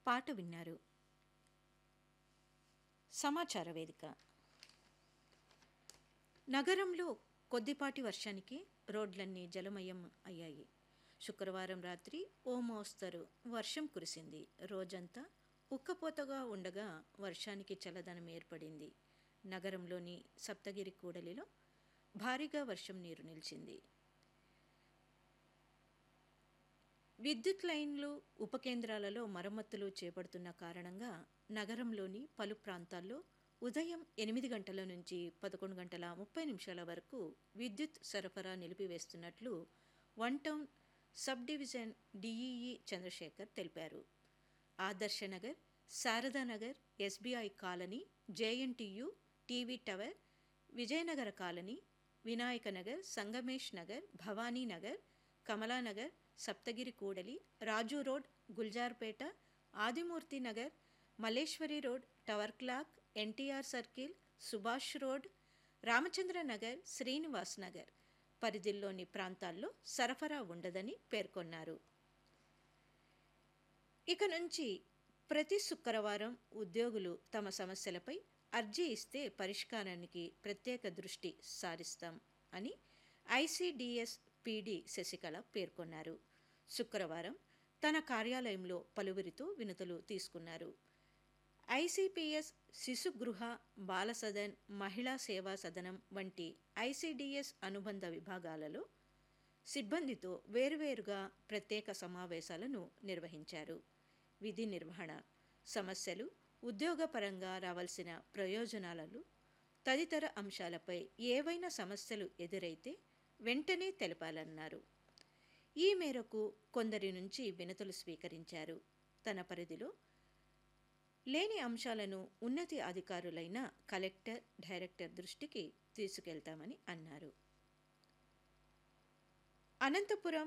పాట విన్నారు సమాచార వేదిక నగరంలో కొద్దిపాటి వర్షానికి రోడ్లన్నీ జలమయం అయ్యాయి శుక్రవారం రాత్రి ఓ మోస్తరు వర్షం కురిసింది రోజంతా ఉక్కపోతగా ఉండగా వర్షానికి చల్లదనం ఏర్పడింది నగరంలోని సప్తగిరి కూడలిలో భారీగా వర్షం నీరు నిలిచింది విద్యుత్ లైన్లు ఉపకేంద్రాలలో మరమ్మతులు చేపడుతున్న కారణంగా నగరంలోని పలు ప్రాంతాల్లో ఉదయం ఎనిమిది గంటల నుంచి పదకొండు గంటల ముప్పై నిమిషాల వరకు విద్యుత్ సరఫరా నిలిపివేస్తున్నట్లు one town subdivision DEE Chandrasekhar తెలిపారు Adarshnagar Sharadanagar SBI colony JNTU TV tower Vijayanagara colony Vinayaka Nagar Sangamesh Nagar Bhavani Nagar Kamalanagar Saptagiri కూడలి Raju road Gulzarpet Adimurthy Nagar Malleswari road tower clock NTR circle Subhash road Ramachandra Nagar Srinivas Nagar పరిధిలోని ప్రాంతాల్లో సరఫరా ఉండదని పేర్కొన్నారు ఇక నుంచి ప్రతి శుక్రవారం ఉద్యోగులు తమ సమస్యలపై అర్జీ ఇస్తే పరిష్కారానికి ప్రత్యేక దృష్టి సారిస్తాం అని ఐసీడీఎస్ పీడీ శశికళ పేర్కొన్నారు శుక్రవారం తన కార్యాలయంలో పలువురితో వినతులు తీసుకున్నారు ఐసీపీఎస్ శిశుగృహ బాల సదన్ మహిళా సేవా సదనం వంటి ఐసీడీఎస్ అనుబంధ విభాగాలలో సిబ్బందితో వేరువేరుగా ప్రత్యేక సమావేశాలను నిర్వహించారు విధి నిర్వహణ సమస్యలు ఉద్యోగపరంగా రావాల్సిన ప్రయోజనాలను తదితర అంశాలపై ఏవైనా సమస్యలు ఎదురైతే వెంటనే తెలపాలన్నారు ఈ మేరకు కొందరి నుంచి వినతులు స్వీకరించారు తన పరిధిలో లేని అంశాలను ఉన్నతి అధికారులైన కలెక్టర్ డైరెక్టర్ దృష్టికి తీసుకెళ్తామని అన్నారు అనంతపురం